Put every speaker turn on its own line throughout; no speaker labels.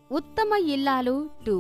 ఉత్తమ ఇల్లాలు టూ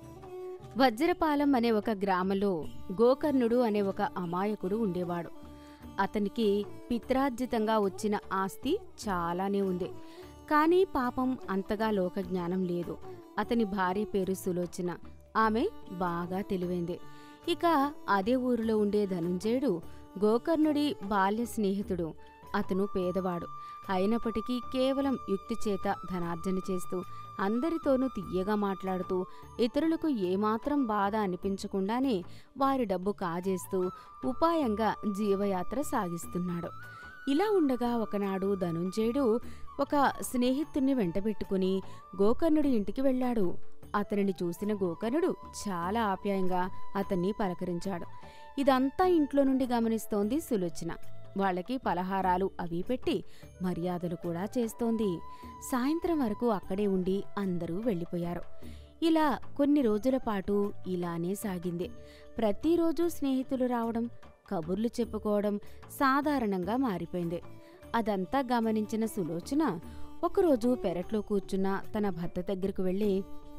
వజ్రపాలెం అనే ఒక గ్రామంలో గోకర్ణుడు అనే ఒక అమాయకుడు ఉండేవాడు అతనికి పిత్రార్జితంగా వచ్చిన ఆస్తి చాలానే ఉంది కానీ పాపం అంతగా లోకజ్ఞానం లేదు అతని భార్య పేరు సులోచన ఆమె బాగా తెలివైంది ఇక అదే ఊరిలో ఉండే ధనుంజయుడు గోకర్ణుడి బాల్య స్నేహితుడు అతను పేదవాడు అయినప్పటికీ కేవలం యుక్తి చేత ధనార్జన చేస్తూ అందరితోనూ తియ్యగా మాట్లాడుతూ ఇతరులకు ఏమాత్రం బాధ అనిపించకుండానే వారి డబ్బు కాజేస్తూ ఉపాయంగా జీవయాత్ర సాగిస్తున్నాడు ఇలా ఉండగా ఒకనాడు ధనుంజయుడు ఒక స్నేహితుణ్ణి వెంటబెట్టుకుని గోకర్ణుడి ఇంటికి వెళ్ళాడు అతనిని చూసిన గోకర్ణుడు చాలా ఆప్యాయంగా అతన్ని పలకరించాడు ఇదంతా ఇంట్లో నుండి గమనిస్తోంది సులోచన వాళ్ళకి పలహారాలు అవి పెట్టి మర్యాదలు కూడా చేస్తోంది సాయంత్రం వరకు అక్కడే ఉండి అందరూ వెళ్ళిపోయారు ఇలా కొన్ని రోజుల పాటు ఇలానే సాగింది ప్రతిరోజు స్నేహితులు రావడం కబుర్లు చెప్పుకోవడం సాధారణంగా మారిపోయింది అదంతా గమనించిన సులోచన ఒకరోజు పెరట్లో కూర్చున్న తన భర్త దగ్గరకు వెళ్ళి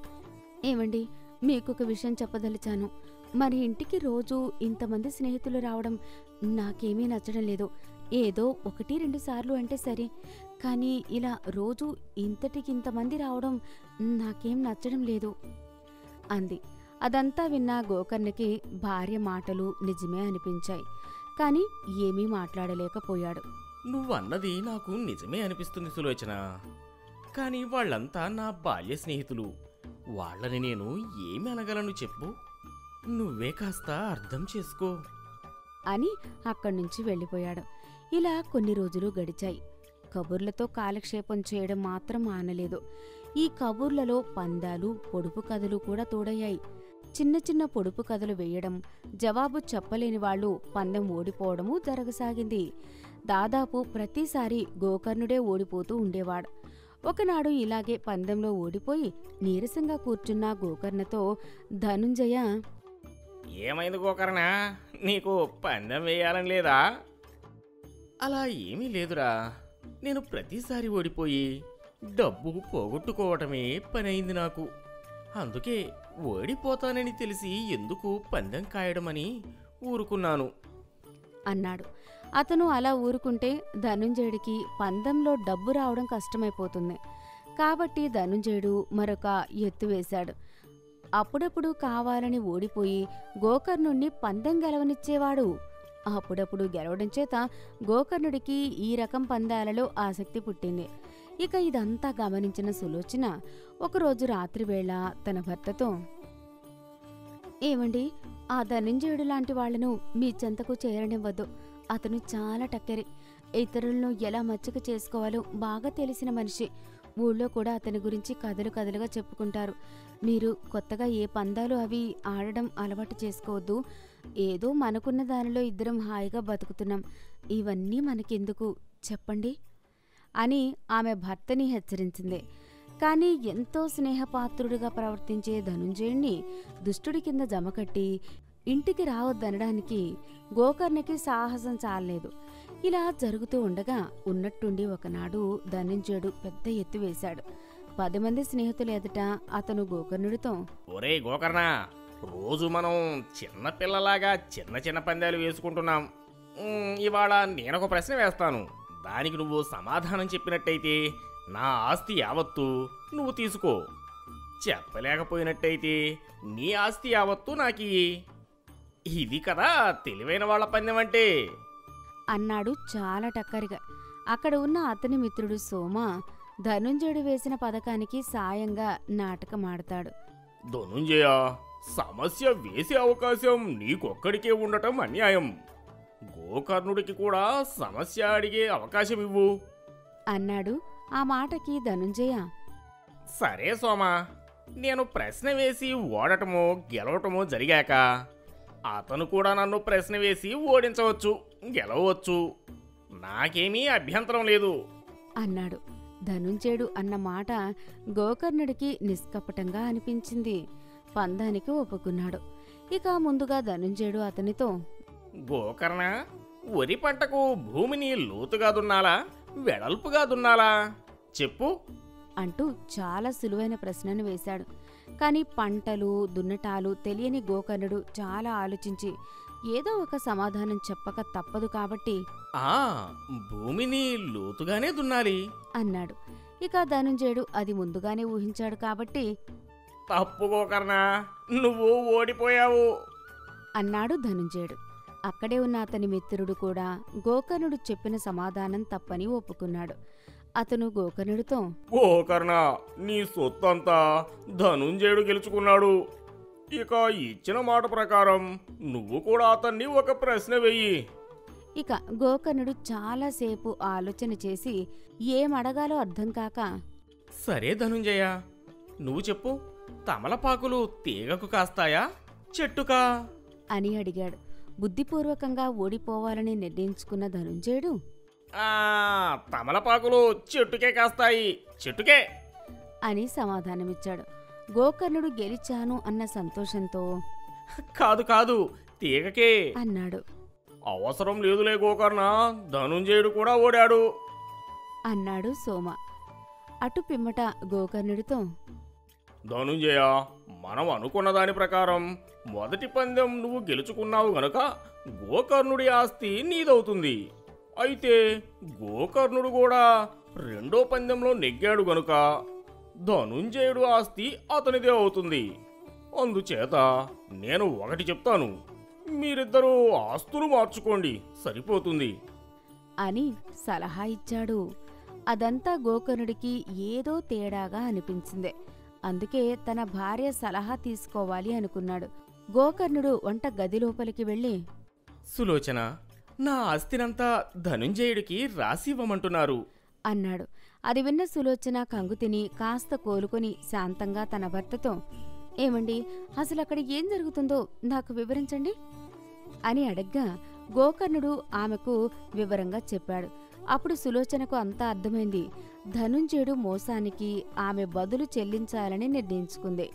ఏమండి మీకు ఒక విషయం చెప్పదలిచాను మరి ఇంటికి రోజు ఇంతమంది స్నేహితులు రావడం నాకేమీ నచ్చడం లేదు ఏదో ఒకటి రెండు సార్లు అంటే సరే కానీ ఇలా రోజు ఇంతటికి ఇంతమంది రావడం నాకేం నచ్చడం లేదు అంది అదంతా విన్న గోకర్ణకి భార్య మాటలు నిజమే అనిపించాయి కానీ ఏమీ మాట్లాడలేకపోయాడు
నువ్వన్నది నాకు నిజమే అనిపిస్తుంది సులోచన కానీ వాళ్ళంతా నా బాల్య స్నేహితులు వాళ్ళని నేను ఏమి అనగలను చెప్పు నువ్వే కాస్త అర్థం చేసుకో
అని అక్కడి నుంచి వెళ్ళిపోయాడు ఇలా కొన్ని రోజులు గడిచాయి కబుర్లతో కాలక్షేపం చేయడం మాత్రం ఆనలేదు ఈ కబుర్లలో పందాలు పొడుపు కథలు కూడా తోడయ్యాయి చిన్న చిన్న పొడుపు కథలు వేయడం జవాబు చెప్పలేని వాళ్ళు పందెం ఓడిపోవడము జరగసాగింది దాదాపు ప్రతిసారి గోకర్ణుడే ఓడిపోతూ ఉండేవాడు ఒకనాడు ఇలాగే పందెంలో ఓడిపోయి నీరసంగా కూర్చున్న గోకర్ణతో ధనుంజయ
ఏమైంది గోకర్ణ నీకు పందెం వేయాలని లేదా అలా ఏమీ లేదురా నేను ప్రతిసారి ఓడిపోయి డబ్బు పోగొట్టుకోవటమే పని అయింది నాకు అందుకే ఓడిపోతానని తెలిసి ఎందుకు పందెం కాయడమని ఊరుకున్నాను
అన్నాడు అతను అలా ఊరుకుంటే ధనుంజయుడికి పందెంలో డబ్బు రావడం కష్టమైపోతుంది కాబట్టి ధనుంజయుడు మరొక ఎత్తు వేశాడు అప్పుడప్పుడు కావాలని ఓడిపోయి గోకర్ణుణ్ణి పందెం గెలవనిచ్చేవాడు అప్పుడప్పుడు గెలవడం చేత గోకర్ణుడికి ఈ రకం పందాలలో ఆసక్తి పుట్టింది ఇక ఇదంతా గమనించిన సులోచన ఒకరోజు రాత్రివేళ తన భర్తతో ఏమండి ఆ ధనంజయుడు లాంటి వాళ్లను మీ చెంతకు చేరనివ్వద్దు అతను చాలా టక్కరి ఇతరులను ఎలా మచ్చిక చేసుకోవాలో బాగా తెలిసిన మనిషి ఊళ్ళో కూడా అతని గురించి కథలు కథలుగా చెప్పుకుంటారు మీరు కొత్తగా ఏ పందాలు అవి ఆడడం అలవాటు చేసుకోవద్దు ఏదో మనకున్న దానిలో ఇద్దరం హాయిగా బతుకుతున్నాం ఇవన్నీ మనకెందుకు చెప్పండి అని ఆమె భర్తని హెచ్చరించింది కానీ ఎంతో స్నేహపాత్రుడిగా ప్రవర్తించే ధనుంజయుణ్ణి దుష్టుడి కింద జమకట్టి ఇంటికి రావద్దనడానికి గోకర్ణకి సాహసం చాలలేదు ఇలా జరుగుతూ ఉండగా ఉన్నట్టుండి ఒకనాడు ధనుంజయుడు పెద్ద ఎత్తు వేశాడు పది మంది స్నేహితుల ఎదుట అతను గోకర్ణుడితో
ఒరే గోకర్ణ రోజు మనం చిన్న పిల్లలాగా చిన్న చిన్న పందాలు వేసుకుంటున్నాం మ్, ఇవాళ నేనొక ప్రశ్న వేస్తాను దానికి నువ్వు సమాధానం చెప్పినట్టయితే నా ఆస్తి యావత్తు నువ్వు తీసుకో చెప్పలేకపోయినట్టయితే నీ ఆస్తి యావత్తు నాకు ఇయ్యి. ఇది కదా తెలివైన వాళ్ళ పందెం అంటే
అన్నాడు చాలా టక్కరిగా అక్కడ ఉన్న అతని మిత్రుడు సోమ ధనుంజయుడు వేసిన పథకానికి సాయంగా నాటకమాడతాడు
ధనుంజయ సమస్య వేసే అవకాశం నీకొక్కడికే ఉండటం అన్యాయం గోకర్ణుడికి కూడా సమస్య అడిగే అవకాశం ఇవ్వు
అన్నాడు ఆ మాటకి ధనుంజయ
సరే సోమా నేను ప్రశ్న వేసి ఓడటమో గెలవటమో జరిగాక అతను కూడా నన్ను ప్రశ్న వేసి ఓడించవచ్చు గెలవచ్చు నాకేమీ అభ్యంతరం లేదు
అన్నాడు ధనుంజయుడు అన్న మాట గోకర్ణుడికి నిష్కపటంగా అనిపించింది పందానికి ఒప్పుకున్నాడు ఇక ముందుగా ధనుంజయుడు అతనితో
గోకర్ణ వరి పంటకు భూమిని లోతుగా దున్నాలా వెడల్పుగా దున్నాలా చెప్పు
అంటూ చాలా సులువైన ప్రశ్నను వేశాడు కానీ పంటలు దున్నటాలు తెలియని గోకర్ణుడు చాలా ఆలోచించి ఏదో ఒక సమాధానం చెప్పక తప్పదు కాబట్టి
ఆ భూమిని లోతుగానే దున్నాలి
అన్నాడు ఇక ధనుంజయుడు అది ముందుగానే ఊహించాడు కాబట్టి
తప్పుకోకర్నా నువ్వు ఓడిపోయావు
అన్నాడు ధనుంజయుడు అక్కడే ఉన్న అతని మిత్రుడు కూడా గోకర్ణుడు చెప్పిన సమాధానం తప్పని ఒప్పుకున్నాడు అతను గోకర్ణుడితో
గోకర్ణ నీ సొత్తంతా ధనుంజయుడు గెలుచుకున్నాడు ఇక ఇచ్చిన మాట ప్రకారం నువ్వు కూడా అతన్ని ఒక ప్రశ్న వెయ్యి
ఇక గోకర్ణుడు చాలాసేపు ఆలోచన చేసి ఏం అడగాలో అర్థం కాక
సరే ధనుంజయ నువ్వు చెప్పు తమలపాకులు తీగకు కాస్తాయా చెట్టుకా
అని అడిగాడు బుద్ధిపూర్వకంగా ఓడిపోవాలని నిర్ణయించుకున్న ధనుంజయుడు
ఆ తమలపాకులు చెట్టుకే కాస్తాయి చెట్టుకే
అని సమాధానమిచ్చాడు గోకర్ణుడు గెలిచాను అన్న సంతోషంతో
కాదు కాదు తీగకే
అన్నాడు
అవసరం లేదులే గోకర్ణ ధనుంజయుడు కూడా ఓడాడు
అన్నాడు సోమ అటు పిమ్మట గోకర్ణుడితో
ధనుంజయ మనం అనుకున్న దాని ప్రకారం మొదటి పందెం నువ్వు గెలుచుకున్నావు గనక గోకర్ణుడి ఆస్తి నీదవుతుంది అయితే గోకర్ణుడు కూడా రెండో పందెంలో నెగ్గాడు గనుక ధనుంజయుడు ఆస్తి అతనిదే అవుతుంది అందుచేత నేను ఒకటి చెప్తాను మీరిద్దరూ ఆస్తులు మార్చుకోండి సరిపోతుంది
అని సలహా ఇచ్చాడు అదంతా గోకర్ణుడికి ఏదో తేడాగా అనిపించింది అందుకే తన భార్య సలహా తీసుకోవాలి అనుకున్నాడు గోకర్ణుడు వంట గది లోపలికి వెళ్ళి
సులోచన నా ఆస్తినంతా ధనుంజయుడికి రాసి ఇవ్వమంటున్నారు
అన్నాడు అది విన్న సులోచన కంగు తిని కాస్త కోలుకొని శాంతంగా తన భర్తతో ఏమండి అసలు అక్కడ ఏం జరుగుతుందో నాకు వివరించండి అని అడగ్గా గోకర్ణుడు ఆమెకు వివరంగా చెప్పాడు అప్పుడు సులోచనకు అంతా అర్థమైంది ధనుంజయుడు మోసానికి ఆమె బదులు చెల్లించాలని నిర్ణయించుకుంది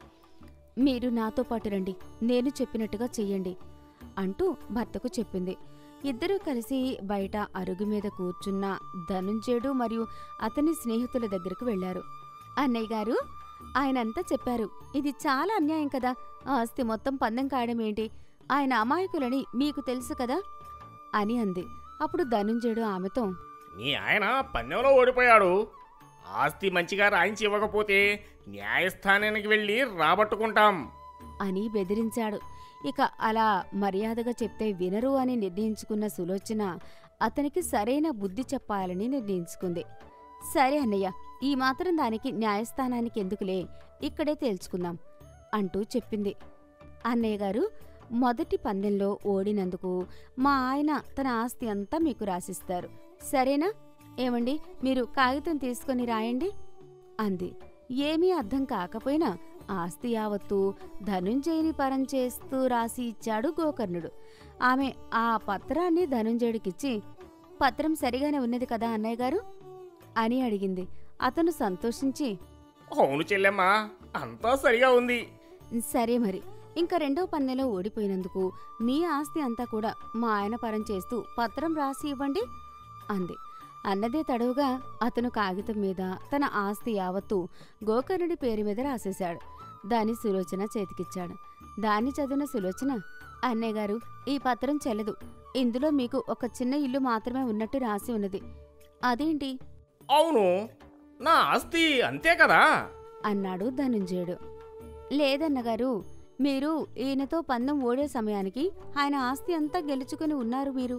మీరు నాతో పాటు రండి నేను చెప్పినట్టుగా చెయ్యండి అంటూ భర్తకు చెప్పింది ఇద్దరూ కలిసి బయట అరుగు మీద కూర్చున్న ధనుంజయుడు మరియు అతని స్నేహితుల దగ్గరకు వెళ్లారు అన్నయ్య గారు ఆయనంతా చెప్పారు ఇది చాలా అన్యాయం కదా ఆ ఆస్తి మొత్తం పందెం కాయడం ఏంటి ఆయన అమాయకులని మీకు తెలుసు కదా అని అంది అప్పుడు ధనుంజయుడు ఆమెతో
నీ ఆయన పందెంలో ఓడిపోయాడు ఆస్తి మంచిగా రాయించి ఇవ్వకపోతే న్యాయస్థానానికి వెళ్ళి రాబట్టుకుంటాం
అని బెదిరించాడు ఇక అలా మర్యాదగా చెప్తే వినరు అని నిర్ణయించుకున్న సులోచన అతనికి సరైన బుద్ధి చెప్పాలని నిర్ణయించుకుంది సరే అన్నయ్య ఈ మాత్రం దానికి న్యాయస్థానానికి ఎందుకులే ఇక్కడే తేల్చుకుందాం అంటూ చెప్పింది అన్నయ్య గారు మొదటి పందెంలో ఓడినందుకు మా ఆయన తన ఆస్తి అంతా మీకు రాసిస్తారు సరేనా ఏమండి మీరు కాగితం తీసుకొని రాయండి అంది ఏమీ అర్థం కాకపోయినా ఆస్తి యావత్తు ధనుంజయుని పరం చేస్తూ రాసి ఇచ్చాడు గోకర్ణుడు ఆమె ఆ పత్రాన్ని ధనుంజయుడికిచ్చి పత్రం సరిగానే ఉన్నది కదా అన్నయ్య గారు అని అడిగింది అతను సంతోషించి
అవును చెల్లెమ్మా అంతా సరిగా ఉంది
సరే మరి ఇంకా రెండో పన్నెలో ఓడిపోయినందుకు మీ ఆస్తి అంతా కూడా మా ఆయన పరం చేస్తూ పత్రం రాసి ఇవ్వండి అంది అన్నదే తడవుగా అతను కాగితం మీద తన ఆస్తి యావత్తు గోకర్ణుడి పేరు మీద రాసేశాడు దాన్ని సులోచన చేతికిచ్చాడు దాన్ని చదివిన సులోచన అన్నయ్య గారు ఈ పత్రం చెల్లదు ఇందులో మీకు ఒక చిన్న ఇల్లు మాత్రమే ఉన్నట్టు రాసి ఉన్నది అదేంటి
అవును నా ఆస్తి అంతే కదా
అన్నాడు ధనుంజయుడు లేదన్నగారు మీరు ఈయనతో పందెం ఓడే సమయానికి ఆయన ఆస్తి అంతా గెలుచుకుని ఉన్నారు మీరు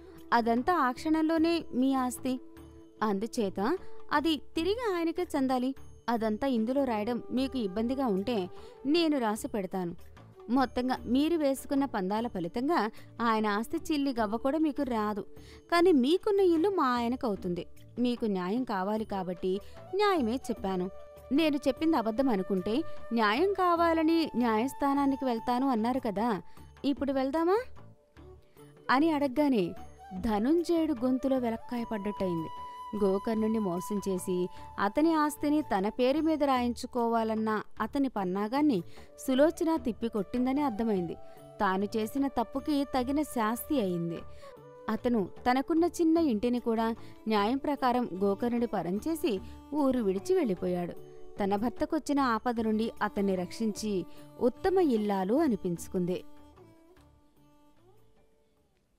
అదంతా ఆ క్షణంలోనే మీ ఆస్తి అందుచేత అది తిరిగి ఆయనకే చెందాలి అదంతా ఇందులో రాయడం మీకు ఇబ్బందిగా ఉంటే నేను రాసి పెడతాను మొత్తంగా మీరు వేసుకున్న పందాల ఫలితంగా ఆయన ఆస్తి చిల్లి గవ్వ కూడా మీకు రాదు కానీ మీకున్న ఇల్లు మా ఆయనకు అవుతుంది మీకు న్యాయం కావాలి కాబట్టి న్యాయమే చెప్పాను నేను చెప్పింది అబద్ధం అనుకుంటే న్యాయం కావాలని న్యాయస్థానానికి వెళ్తాను అన్నారు కదా ఇప్పుడు వెళ్దామా అని అడగగానే ధనుంజయుడు గొంతులో వెలక్కాయ పడ్డట్టయింది గోకర్ణుణ్ణి మోసం చేసి అతని ఆస్తిని తన పేరు మీద రాయించుకోవాలన్న అతని పన్నాగాన్ని సులోచన తిప్పికొట్టిందని అర్థమైంది తాను చేసిన తప్పుకి తగిన శాస్తి అయింది అతను తనకున్న చిన్న ఇంటిని కూడా న్యాయం ప్రకారం గోకర్ణుడి పరం చేసి ఊరు విడిచి వెళ్ళిపోయాడు తన భర్తకొచ్చిన ఆపద నుండి అతన్ని రక్షించి ఉత్తమ ఇల్లాలు అనిపించుకుంది